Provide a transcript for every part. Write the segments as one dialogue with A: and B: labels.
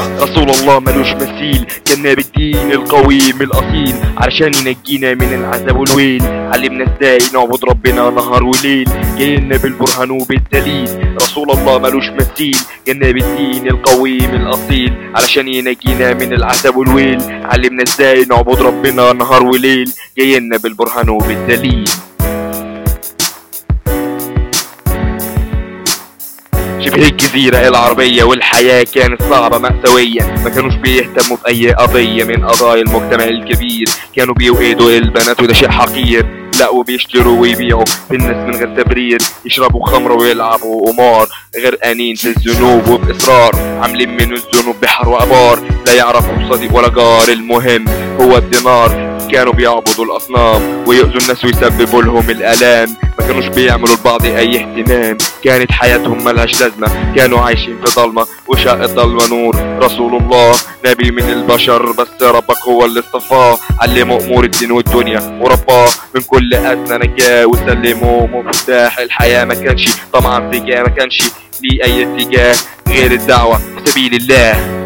A: رسول الله ملوش مثيل كنا بالدين القويم الأصيل علشان ينجينا من العذاب والويل علمنا ازاي نعبد ربنا نهار وليل جاينا بالبرهان وبالدليل رسول الله ملوش مثيل جانا بالدين القويم الأصيل علشان ينجينا من العذاب والويل علمنا ازاي نعبد ربنا نهار وليل جاينا بالبرهان وبالدليل شبه الجزيرة العربية والحياة كانت صعبة مأساوية ما كانوش بيهتموا بأي قضية من قضايا المجتمع الكبير كانوا بيوقدوا البنات وده شيء حقير لا وبيشتروا ويبيعوا في الناس من غير تبرير يشربوا خمر ويلعبوا قمار غرقانين في الذنوب وبإصرار عاملين من الذنوب بحر وأبار لا يعرفوا صديق ولا جار المهم هو الدينار كانوا بيعبدوا الأصنام ويؤذوا الناس ويسببوا لهم الآلام ما كانوش بيعملوا لبعض أي اهتمام كانت حياتهم ملهاش لازمة كانوا عايشين في ضلمة وشاء الضلمة نور رسول الله نبي من البشر بس ربك هو اللي اصطفاه علمه أمور الدين والدنيا ورباه من كل أدنى نجاة وسلمه مفتاح الحياة ما كانش طمعا في جاه ما كانش ليه أي اتجاه غير الدعوة في سبيل الله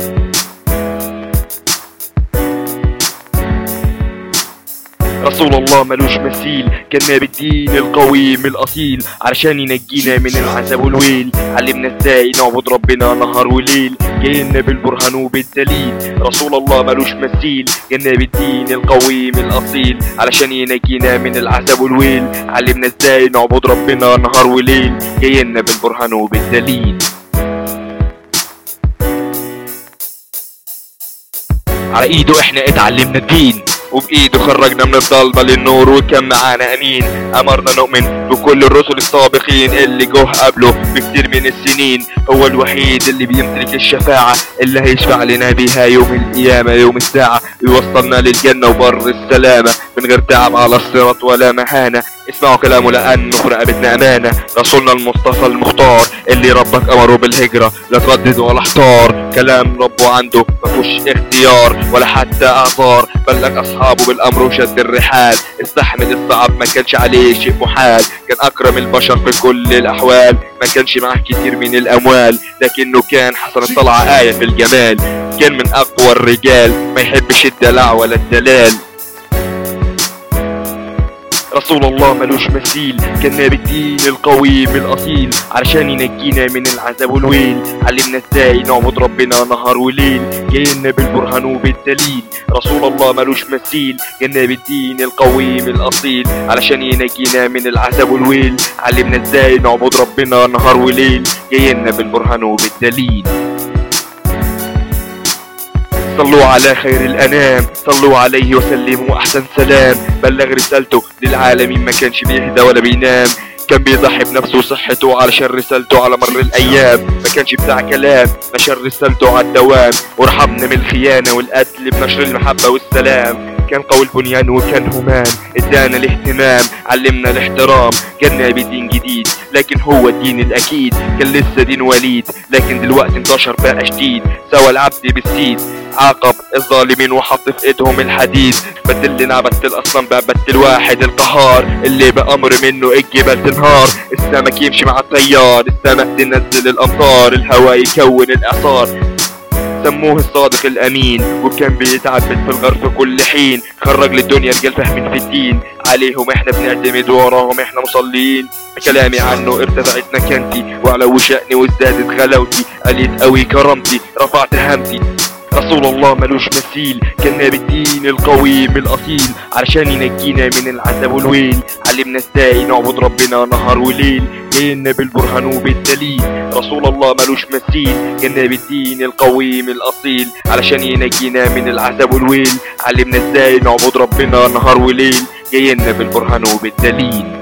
A: رسول الله ملوش مثيل كان بالدين القويم الأصيل علشان ينجينا من العذاب والويل علمنا ازاي نعبد ربنا نهار وليل جاينا بالبرهان وبالدليل رسول الله ملوش مثيل جانا بالدين القويم الأصيل علشان ينجينا من العذاب والويل علمنا ازاي نعبد ربنا نهار وليل جاينا بالبرهان وبالدليل على ايده احنا اتعلمنا الدين وبايده خرجنا من الضلمة للنور وكان معانا امين امرنا نؤمن بكل الرسل السابقين اللي جه قبله بكتير من السنين هو الوحيد اللي بيمتلك الشفاعة اللي هيشفع لنا بيها يوم القيامة يوم الساعة ويوصلنا للجنة وبر السلامة من غير تعب على الصراط ولا مهانة اسمعوا كلامه لأنه في رقبتنا أمانة رسولنا المصطفى المختار اللي ربك أمره بالهجرة لا تردد ولا احتار كلام ربه عنده مفهوش اختيار ولا حتى أعذار بلغ أصحابه بالأمر وشد الرحال استحمل الصعب ما كانش عليه شيء محال كان أكرم البشر في كل الأحوال ما كانش معاه كتير من الأموال لكنه كان حسن الطلعة آية في الجمال كان من أقوى الرجال ما يحبش الدلع ولا الدلال رسول الله ملوش مثيل كان بالدين القويم الأصيل علشان ينجينا من العذاب والويل علمنا ازاي نعبد ربنا نهار وليل جاينا بالبرهان وبالدليل رسول الله ملوش مثيل كان بالدين القويم الأصيل علشان ينجينا من العذاب والويل علمنا ازاي نعبد ربنا نهار وليل جاينا بالبرهان وبالدليل صلوا على خير الأنام صلوا عليه وسلموا أحسن سلام بلغ رسالته للعالمين ما كانش بيهدى ولا بينام كان بيضحي بنفسه وصحته علشان رسالته على مر الأيام ما كانش بتاع كلام نشر رسالته على الدوام ورحمنا من الخيانة والقتل بنشر المحبة والسلام كان قوي البنيان وكان همان ادانا الاهتمام علمنا الاحترام جالنا بدين جديد لكن هو الدين الاكيد كان لسه دين وليد لكن دلوقتي انتشر بقى شديد سوى العبد بالسيد عاقب الظالمين وحط في ايدهم الحديد بدل لنا عبدت الاصنام بقى بدل الواحد القهار اللي بامر منه الجبال تنهار السمك يمشي مع التيار السماء تنزل الامطار الهواء يكون الاعصار سموه الصادق الامين وكان بيتعبد في الغرب كل حين خرج للدنيا رجال فاهمين في الدين عليهم احنا بنعتمد وراهم احنا مصلين بكلامي عنه ارتفعت مكانتي وعلو شأني وازدادت غلاوتي قليت قوي كرامتي رفعت هامتي رسول الله ملوش مثيل كان بالدين القويم الأصيل علشان ينجينا من العذاب والويل علمنا ازاي نعبد ربنا نهار وليل جينا بالبرهان وبالدليل رسول الله ملوش مثيل كان بالدين القويم الأصيل علشان ينجينا من العذاب والويل علمنا ازاي نعبد ربنا نهار وليل جينا بالبرهان وبالدليل